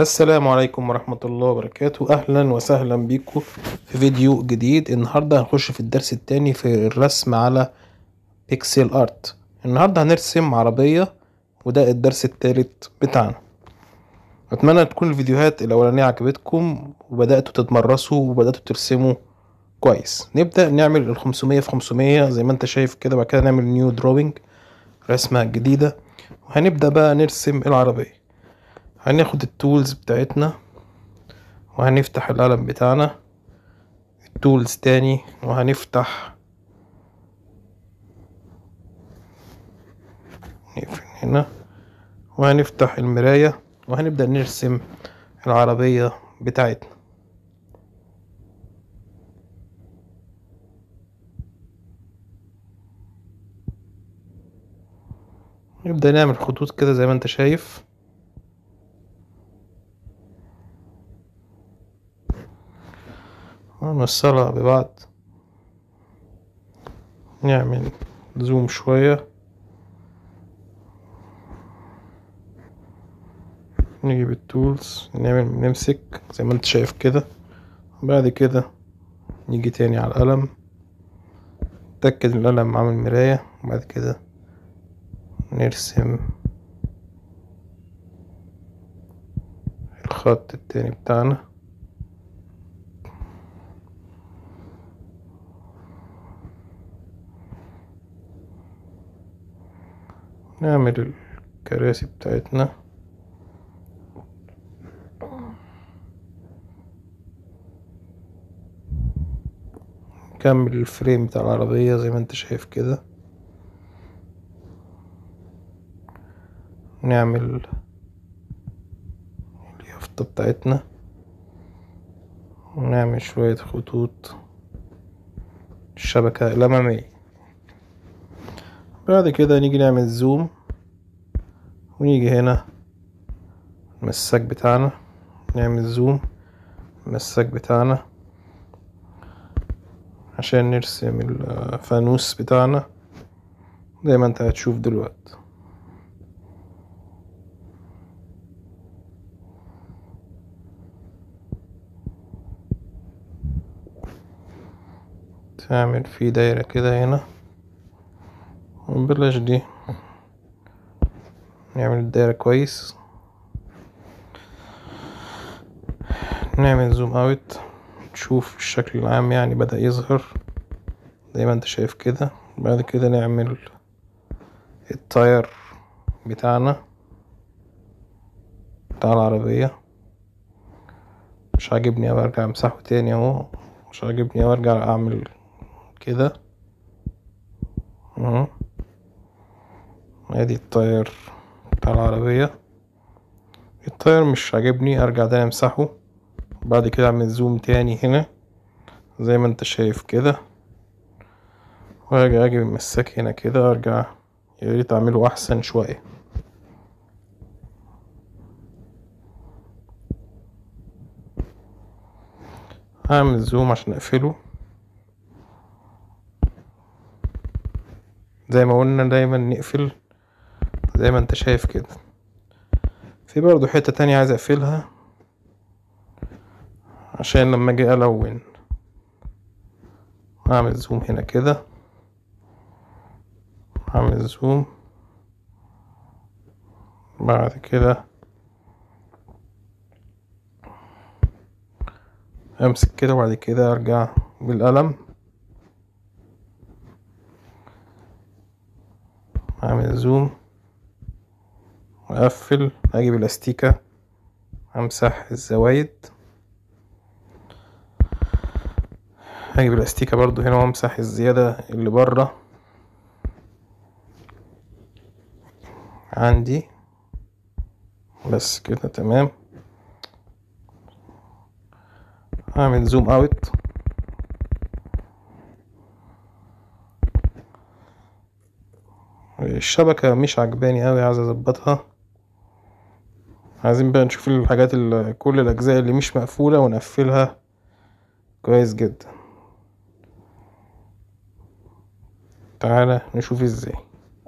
السلام عليكم ورحمة الله وبركاته أهلا وسهلا بيكم في فيديو جديد النهاردة هنخش في الدرس التاني في الرسم على بيكسل ارت النهاردة هنرسم عربية وده الدرس التالت بتاعنا أتمنى تكون الفيديوهات الأولانية عجبتكم وبدأتوا تتمرسوا وبدأتوا ترسموا كويس نبدأ نعمل الخمسمية في خمسمية زي ما انت شايف كده بعد كده نعمل نيو دروينج رسمة جديدة وهنبدأ بقى نرسم العربية هناخد التولز بتاعتنا وهنفتح القلم بتاعنا التولز تاني وهنفتح نقفل هنا وهنفتح المراية وهنبدأ نرسم العربية بتاعتنا نبدأ نعمل خطوط كده زي ما انت شايف ونوصلها ببعض نعمل زوم شوية نجيب التولز نعمل نمسك زي ما انت شايف كده بعد كده نيجي تاني على القلم نتأكد ان القلم عامل مراية وبعد كده نرسم الخط التاني بتاعنا نعمل الكراسي بتاعتنا نكمل الفريم بتاع العربية زي ما انت شايف كده نعمل اليافطة بتاعتنا ونعمل شوية خطوط الشبكة الأمامية بعد كده نيجي نعمل زوم ونيجي هنا المساك بتاعنا نعمل زوم المساك بتاعنا عشان نرسم الفانوس بتاعنا زي ما انت هتشوف دلوقتي تعمل فيه دايرة كده هنا بلاش دي نعمل الدايرة كويس نعمل زوم اوت تشوف الشكل العام يعني بدأ يظهر زي ما انت شايف كده بعد كده نعمل التاير بتاعنا بتاع العربية مش عاجبني اوي ارجع امسحه تاني اهو مش عاجبني اوي ارجع اعمل كده اهو ادي التاير بتاع العربية التاير مش عاجبني ارجع تاني امسحه بعد كده اعمل زوم تاني هنا زي ما انت شايف كده وارجع اجيب المساك هنا كده ارجع ياريت اعمله احسن شوية هعمل زوم عشان اقفله زي ما قلنا دايما نقفل زي ما انت شايف كده في برضو حتة تانية عايز اقفلها عشان لما اجي الون اعمل زوم هنا كده اعمل زوم بعد كده امسك كده وبعد كده ارجع بالقلم اعمل زوم واقفل اجيب الاستيكة امسح الزوايد هجيب الاستيكة برضو هنا وامسح الزيادة اللي برا عندي بس كده تمام اعمل زوم اوت الشبكة مش عجباني اوي عايز اظبطها عايزين بقى نشوف الحاجات اللي كل الاجزاء اللي مش مقفولة ونقفلها كويس جدا تعالى نشوف ازاي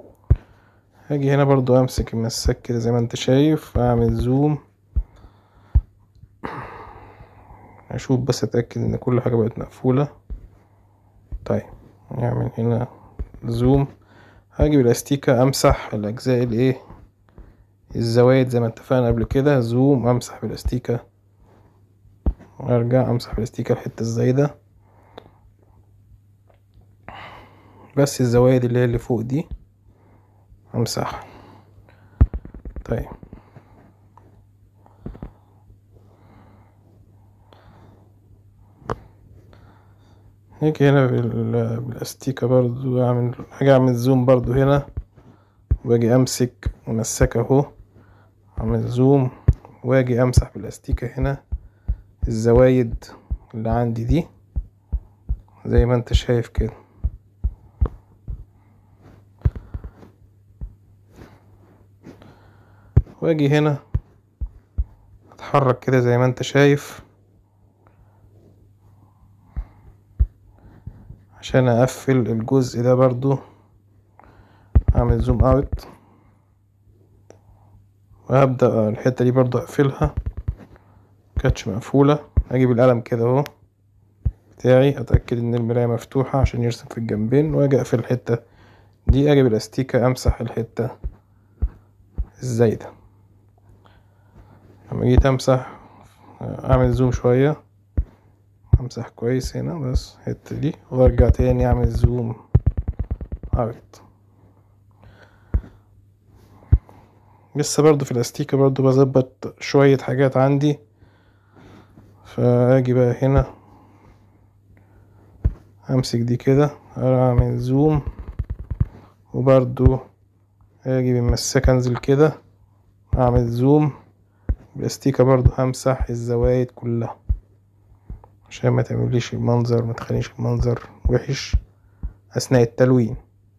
هاجي هنا برضو امسك المساك كده زي ما انت شايف اعمل زوم اشوف بس اتأكد ان كل حاجة بقت مقفولة طيب نعمل هنا زوم هاجي بالاستيكة امسح الاجزاء الايه الزوايد زي ما اتفقنا قبل كده زوم امسح بالاستيكة ارجع امسح بالاستيكة الحتة الزايدة بس الزوايد اللي هي اللي فوق دي امسحها طيب هيجي هنا بال- بالاستيكة برضو اعمل هاجي اعمل زوم برضو هنا واجي امسك مسكة اهو اعمل زوم واجي امسح بالاستيكة هنا الزوايد اللي عندي دي زي ما انت شايف كده واجي هنا اتحرك كده زي ما انت شايف عشان اقفل الجزء ده برضو اعمل زوم اوت وهبدأ الحتة دي برضو اقفلها كانتش مقفولة اجيب القلم كده اهو بتاعي اتأكد ان المراية مفتوحة عشان يرسم في الجنبين واجي اقفل الحتة دي اجيب الاستيكة امسح الحتة الزايدة لما جيت امسح اعمل زوم شوية امسح كويس هنا بس الحتة دي وارجع تاني اعمل زوم اوت لسه برضو في الاستيكة برضو بظبط شوية حاجات عندي فاجي بقى هنا امسك دي كده اعمل زوم وبرضو اجي بالمساكة انزل كده اعمل زوم بالاستيكة برضو همسح الزوايد كلها عشان ما تعمليش المنظر ما تخليش المنظر وحش اثناء التلوين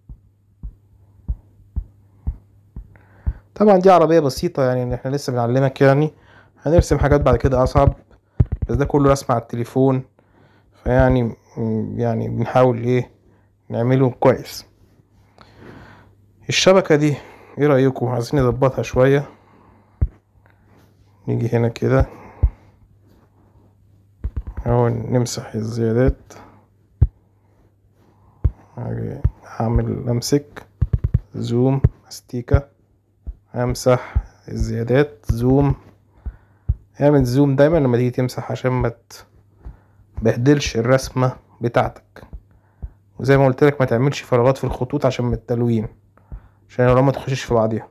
طبعا دي عربية بسيطة يعني ان احنا لسه بنعلمك يعني هنرسم حاجات بعد كده اصعب بس ده كله رسم على التليفون فيعني يعني بنحاول ايه نعمله كويس الشبكة دي ايه رأيكم عايزين نظبطها شوية نيجي هنا كده اهو نمسح الزيادات هاجي اعمل امسك زوم استيكة امسح الزيادات زوم اعمل زوم دايما لما تيجي تمسح عشان ما تبهدلش الرسمة بتاعتك وزي ما قلت لك ما تعملش فراغات في الخطوط عشان من التلوين عشان لو ما تخشش في بعضيها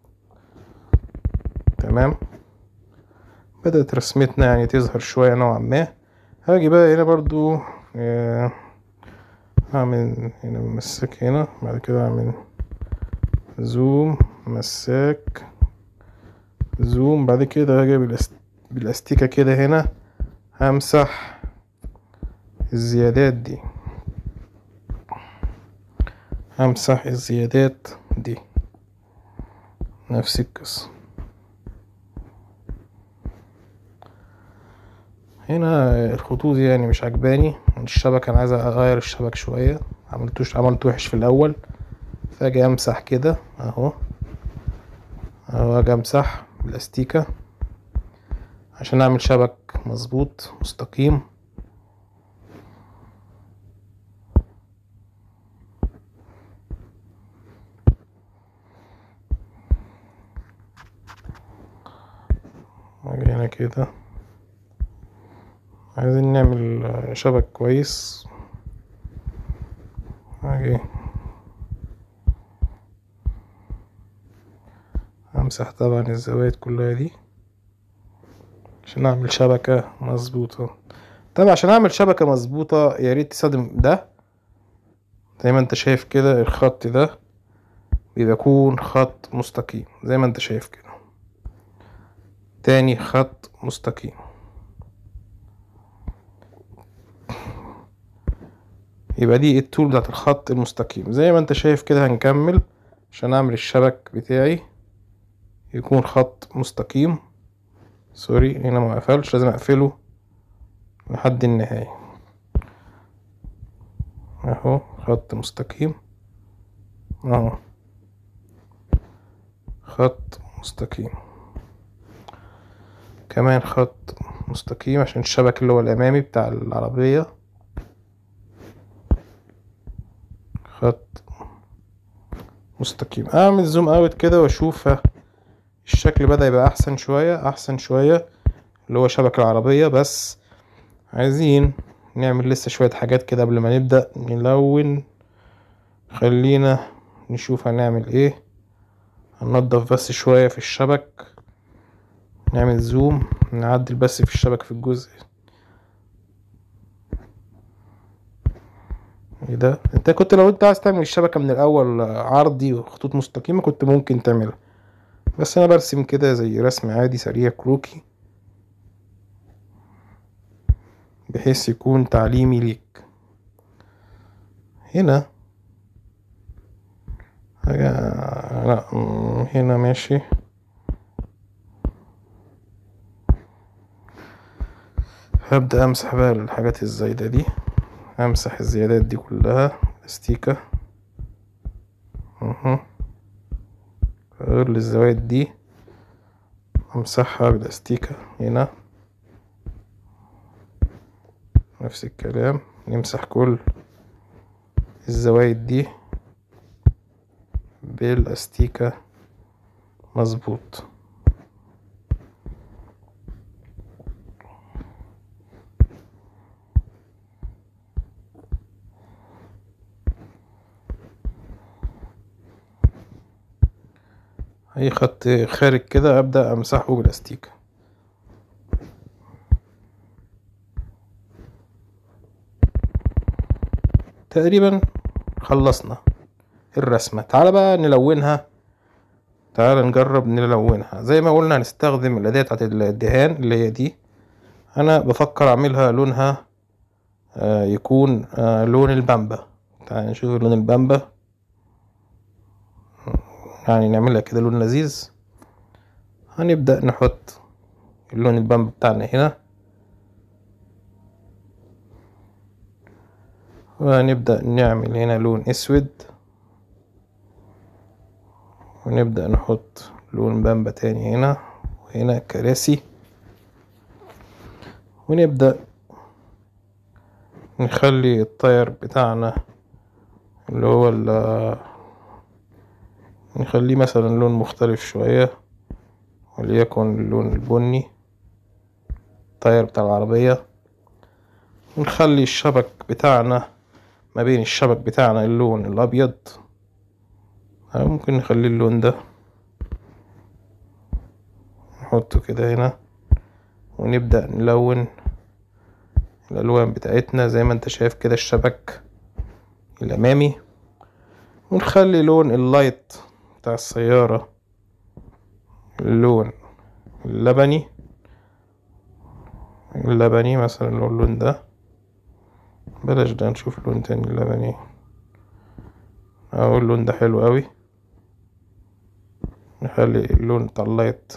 تمام بدأت رسمتنا يعني تظهر شوية نوعا ما هاجي بقى هنا برضو آه، هعمل هنا مسك هنا بعد كده اعمل زوم مساك زوم بعد كده هاجي بالاست... بالاستيكة كده هنا همسح الزيادات دي همسح الزيادات دي نفس القصة هنا الخطوط يعني مش عجباني الشبكة انا عايز اغير الشبك شوية عملتوش عملت وحش في الاول فاجي امسح كده اهو اهو اجي امسح بالاستيكة عشان اعمل شبك مظبوط مستقيم اجي هنا كده عايزين نعمل شبك كويس اجي امسح طبعا الزوايد كلها دي عشان اعمل شبكة مظبوطة طبعا عشان اعمل شبكة مظبوطة يا ريت تستخدم ده زي ما انت شايف كده الخط ده بيبقى يكون خط مستقيم زي ما انت شايف كده تاني خط مستقيم يبقى دي التول بتاعت الخط المستقيم زي ما انت شايف كده هنكمل عشان اعمل الشبك بتاعي يكون خط مستقيم سوري هنا ما قفلش لازم اقفله لحد النهاية اهو خط مستقيم اهو خط مستقيم كمان خط مستقيم عشان الشبك اللي هو الامامي بتاع العربية خط مستقيم اعمل زوم اوت كده واشوف الشكل بدأ يبقى احسن شوية احسن شوية اللي هو شبك العربية بس عايزين نعمل لسه شوية حاجات كده قبل ما نبدأ نلون خلينا نشوف هنعمل ايه هننضف بس شوية في الشبك نعمل زوم نعدل بس في الشبك في الجزء ايه ده انت كنت لو انت عايز تعمل الشبكة من الاول عرضي وخطوط مستقيمة كنت ممكن تعملها بس انا برسم كده زي رسم عادي سريع كروكي بحيث يكون تعليمي ليك هنا حاجة لا هنا ماشي هبدأ أمسح بقى الحاجات الزايدة دي أمسح الزيادات دي كلها استيكة اها غير الزوايد دي أمسحها بالاستيكة هنا نفس الكلام نمسح كل الزوايد دي بالاستيكة مظبوط اي خط خارج كده ابدا امسحه بالاستيكة تقريبا خلصنا الرسمة تعالى بقى نلونها تعالى نجرب نلونها زي ما قلنا هنستخدم الأداة بتاعت الدهان اللي هي دي أنا بفكر أعملها لونها آه يكون آه لون البامبا تعالى نشوف لون البامبا يعني نعملها كده لون لذيذ هنبدأ نحط اللون البامبا بتاعنا هنا وهنبدأ نعمل هنا لون اسود ونبدأ نحط لون بامبا تاني هنا وهنا كراسي ونبدأ نخلي الطير بتاعنا اللي هو نخليه مثلا لون مختلف شوية وليكن اللون البني الطير بتاع العربية ونخلي الشبك بتاعنا ما بين الشبك بتاعنا اللون الأبيض ممكن نخلي اللون ده نحطه كده هنا ونبدأ نلون الألوان بتاعتنا زي ما انت شايف كده الشبك الأمامي ونخلي لون اللايت بتاع السيارة اللون اللبني اللبني مثلا اللون ده بلاش ده نشوف لون تاني لبني اهو اللون ده حلو قوي نخلي اللون بتاع اللايت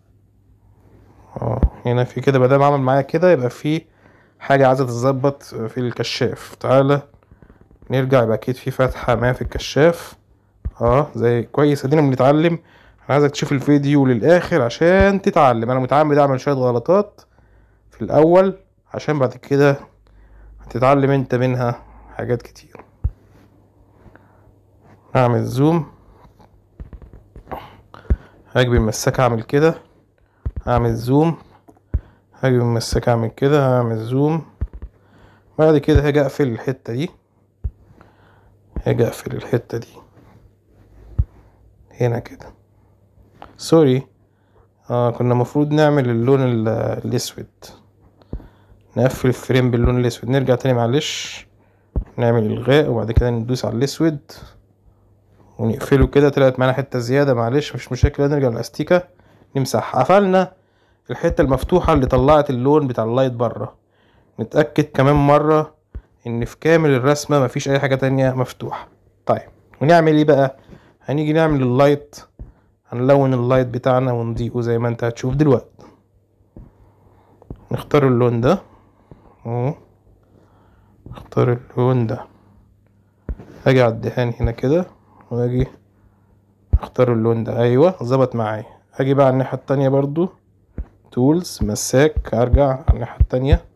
اه هنا في كده مادام عمل معايا كده يبقى في حاجة عايزة تتظبط في الكشاف تعالى نرجع يبقى اكيد في فتحة ما في الكشاف اه زي كويس ادينا بنتعلم انا عايزك تشوف الفيديو للاخر عشان تتعلم انا متعمد اعمل شوية غلطات في الاول عشان بعد كده هتتعلم انت منها حاجات كتير اعمل زوم هاجي بالمساك اعمل كده اعمل زوم هاجي بالمساك اعمل كده اعمل زوم بعد كده هاجي اقفل الحتة دي هاجي اقفل الحتة دي هنا كده سوري اه كنا مفروض نعمل اللون الاسود نقفل الفريم باللون الاسود نرجع تاني معلش نعمل الغاء وبعد كده ندوس على الاسود ونقفله كده طلعت معانا حته زياده معلش مش مشكله نرجع للاستيكه نمسحها قفلنا الحته المفتوحه اللي طلعت اللون بتاع اللايت بره نتاكد كمان مره ان في كامل الرسمه مفيش اي حاجه تانية مفتوحه طيب ونعمل ايه بقى هنيجي نعمل اللايت هنلون اللايت بتاعنا ونضيقه زي ما انت هتشوف دلوقتي نختار اللون ده اهو اختار اللون ده اجي على الدهان هنا كده واجي اختار اللون ده ايوه ظبط معايا اجي بقى على الناحيه التانية برضو تولز مساك ارجع على الناحية التانية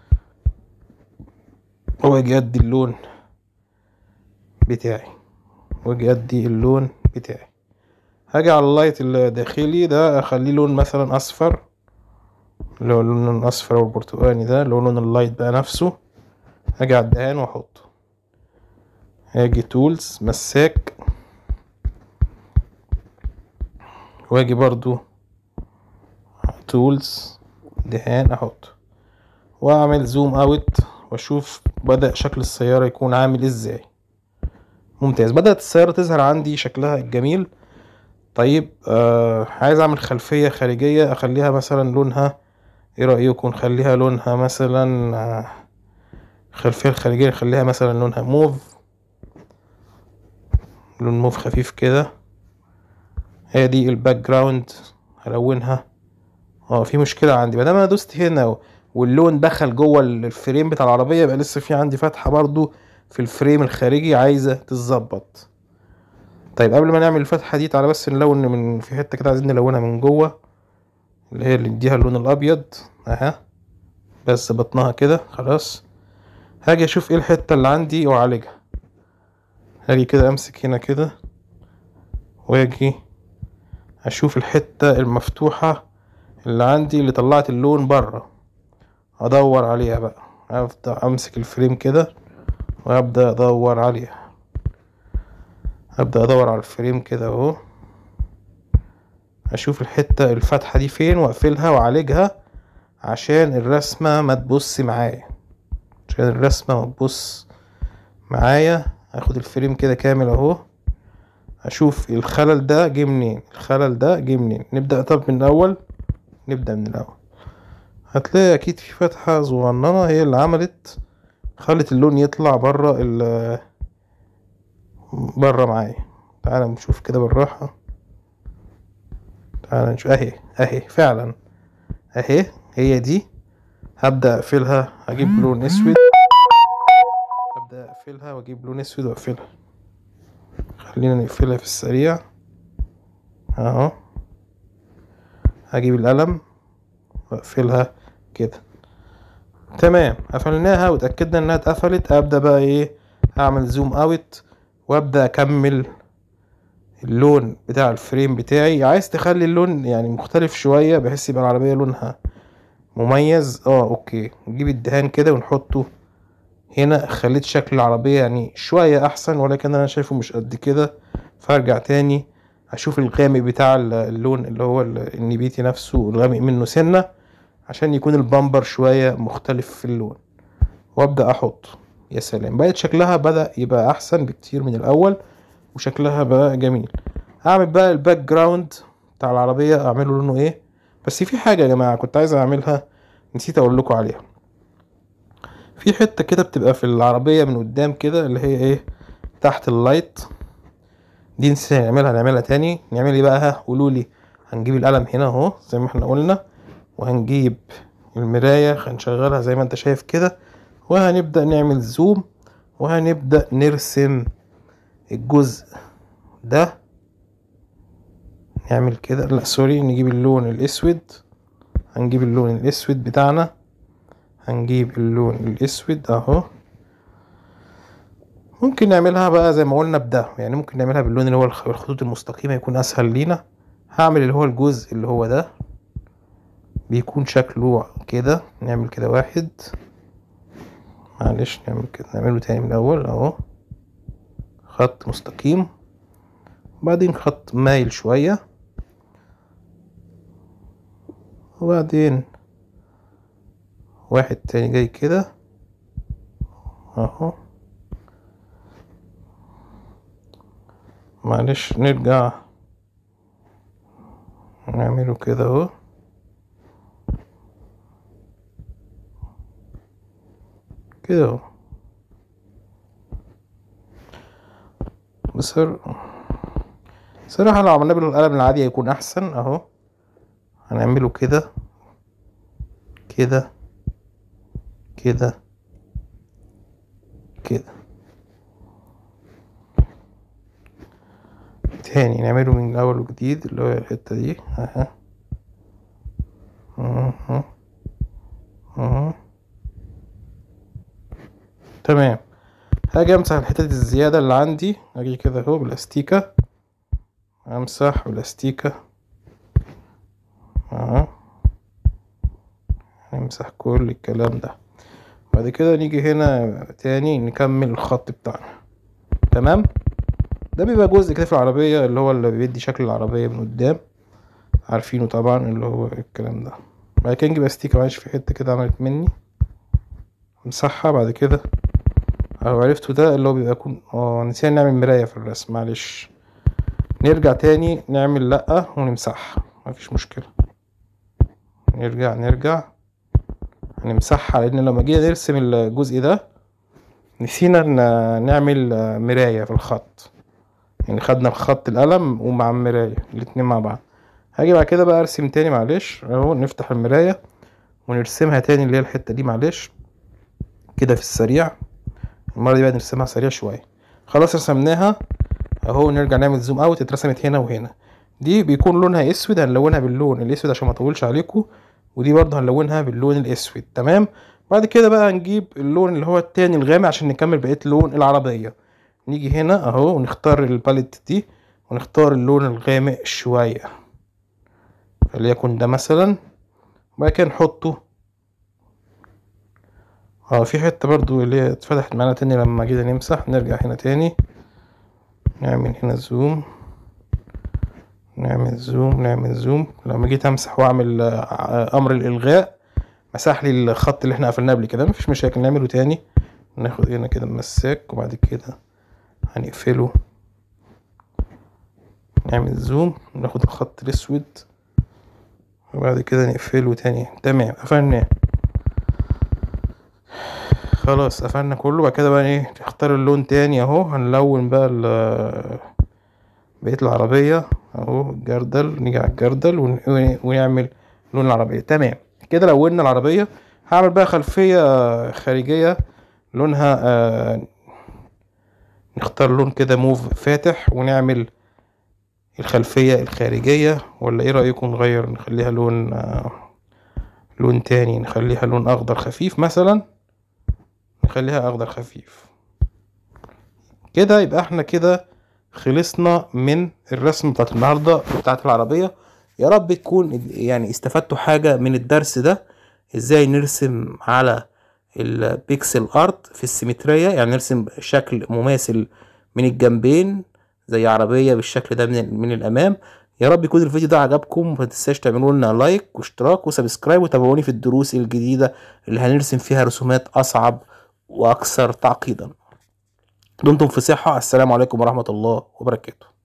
واجي ادي اللون بتاعي واجي ادي اللون بتاعي هاجي على اللايت الداخلي ده اخليه لون مثلا اصفر اللي هو اللون الاصفر او البرتقاني ده اللي هو لون اللايت بقى نفسه هاجي على الدهان واحطه هاجي تولز مساك واجي برضو تولز دهان احطه واعمل زوم اوت واشوف بدأ شكل السيارة يكون عامل ازاي ممتاز بدأت السيارة تظهر عندي شكلها الجميل طيب آه عايز اعمل خلفية خارجية اخليها مثلا لونها ايه رأيكم نخليها لونها مثلا آه الخلفية الخارجية نخليها مثلا لونها موف لون موف خفيف كده هي دي الباك جراوند هلونها اه في مشكلة عندي مادام انا دوست هنا واللون دخل جوه الفريم بتاع العربية يبقى لسه في عندي فتحة برضو في الفريم الخارجي عايزة تتظبط طيب قبل ما نعمل الفتحة دي تعالى بس نلون من في حتة كده عايزين نلونها من جوه اللي هي اللي نديها اللون الابيض اها بس بطنها كده خلاص هاجي اشوف ايه الحتة اللي عندي واعالجها هاجي كده امسك هنا كده واجي اشوف الحتة المفتوحة اللي عندي اللي طلعت اللون بره ادور عليها بقى ابدا امسك الفريم كده وابدا ادور عليها ابدا ادور على الفريم كده اهو اشوف الحتة الفتحة دي فين واقفلها واعالجها عشان الرسمة ما تبص معايا عشان الرسمة ما تبص معايا اخد الفريم كده كامل اهو اشوف الخلل ده جه منين الخلل ده جه منين نبدأ طب من الاول نبدأ من الاول هتلاقي اكيد في فتحة صغننة هي اللي عملت خلت اللون يطلع برا ال برا معايا تعالى نشوف كده بالراحة تعالى نشوف اهي اهي فعلا اهي هي دي هبدأ اقفلها اجيب لون اسود هبدأ اقفلها واجيب لون اسود واقفلها خلينا نقفلها في السريع اهو هجيب القلم واقفلها كده تمام قفلناها واتأكدنا انها اتقفلت ابدأ بقى ايه اعمل زوم اوت وابدأ اكمل اللون بتاع الفريم بتاعي عايز تخلي اللون يعني مختلف شوية بحيث يبقى العربية لونها مميز اه اوكي نجيب الدهان كده ونحطه هنا خليت شكل العربية يعني شوية احسن ولكن انا شايفه مش قد كده فارجع تاني اشوف الغامق بتاع اللون اللي هو النبيتي نفسه الغامق منه سنة عشان يكون البامبر شوية مختلف في اللون وابدأ احط يا سلام بقت شكلها بدأ يبقى احسن بكتير من الاول وشكلها بقى جميل اعمل بقى الباك جراوند بتاع العربية اعمله لونه ايه بس في حاجة يا جماعة كنت عايز اعملها نسيت اقول لكم عليها في حتة كده بتبقى في العربية من قدام كده اللي هي ايه تحت اللايت دي نسينا نعملها نعملها تاني نعمل ايه بقى ها قولولي هنجيب القلم هنا اهو زي ما احنا قلنا وهنجيب المراية هنشغلها زي ما انت شايف كده وهنبدأ نعمل زوم وهنبدأ نرسم الجزء ده نعمل كده لا سوري نجيب اللون الاسود هنجيب اللون الاسود بتاعنا هنجيب اللون الاسود اهو ممكن نعملها بقى زي ما قلنا بده يعني ممكن نعملها باللون اللي هو الخطوط المستقيمة يكون اسهل لينا هعمل اللي هو الجزء اللي هو ده بيكون شكله كده نعمل كده واحد معلش نعمل كده نعمله تاني من الاول اهو خط مستقيم وبعدين خط مايل شوية وبعدين واحد تاني جاي كده اهو معلش نرجع نعمله كده اهو كده اهو بصر صراحة لو عملناه بالقلم العادي هيكون أحسن أهو هنعمله كده كده كده كده تاني نعمله من الأول وجديد اللي هو الحتة دي أها اهو اهو تمام هاجي امسح الحتت الزيادة اللي عندي اجي كده اهو بالاستيكة امسح بالاستيكة اهو نمسح كل الكلام ده بعد كده نيجي هنا تاني نكمل الخط بتاعنا تمام ده بيبقى جزء كده في العربية اللي هو اللي بيدي شكل العربية من قدام عارفينه طبعا اللي هو الكلام ده بعد كده نجيب استيكة معلش في حتة كده عملت مني امسحها بعد كده اهو عرفتوا ده اللي هو بيبقى يكون اه نسينا نعمل مراية في الرسم معلش نرجع تاني نعمل لأ ونمسحها مفيش مشكلة نرجع نرجع هنمسحها لأن لما جينا نرسم الجزء ده نسينا نعمل مراية في الخط يعني خدنا الخط القلم ومع المراية الاتنين مع بعض هاجي بعد كده بقى ارسم تاني معلش اهو نفتح المراية ونرسمها تاني اللي هي الحتة دي معلش كده في السريع المرة دي بقى نرسمها سريع شوية خلاص رسمناها اهو نرجع نعمل زوم اوت اترسمت هنا وهنا دي بيكون لونها اسود هنلونها باللون الاسود عشان ما اطولش عليكم ودي برضه هنلونها باللون الاسود تمام بعد كده بقى نجيب اللون اللي هو التاني الغامق عشان نكمل بقية لون العربية نيجي هنا اهو ونختار الباليت دي ونختار اللون الغامق شوية فليكن ده مثلا وبعد كده نحطه اه في حتة برضو اللي هي اتفتحت معانا تاني لما جينا نمسح نرجع هنا تاني نعمل هنا زوم نعمل زوم نعمل زوم لما جيت امسح واعمل امر الالغاء مسح لي الخط اللي احنا قفلناه قبل كده مفيش مشاكل نعمله تاني ناخد هنا كده مساك وبعد كده هنقفله نعمل زوم ناخد الخط الاسود وبعد كده نقفله تاني تمام قفلناه خلاص قفلنا كله بعد كده بقى ايه نختار اللون تاني اهو هنلون بقى بقية العربية اهو الجردل نيجي على الجردل ونعمل لون العربية تمام كده لوننا العربية هعمل بقى خلفية خارجية لونها آه نختار لون كده موف فاتح ونعمل الخلفية الخارجية ولا ايه رأيكم نغير نخليها لون آه لون تاني نخليها لون اخضر خفيف مثلا نخليها اخضر خفيف كده يبقى احنا كده خلصنا من الرسم بتاعت النهارده بتاعت العربية يا رب تكون يعني استفدتوا حاجة من الدرس ده ازاي نرسم على البيكسل ارت في السيمترية يعني نرسم شكل مماثل من الجنبين زي عربية بالشكل ده من, من الامام يا رب يكون الفيديو ده عجبكم وما تنساش تعملوا لنا لايك واشتراك وسبسكرايب وتابعوني في الدروس الجديدة اللي هنرسم فيها رسومات اصعب واكثر تعقيدا دمتم في صحة السلام عليكم ورحمة الله وبركاته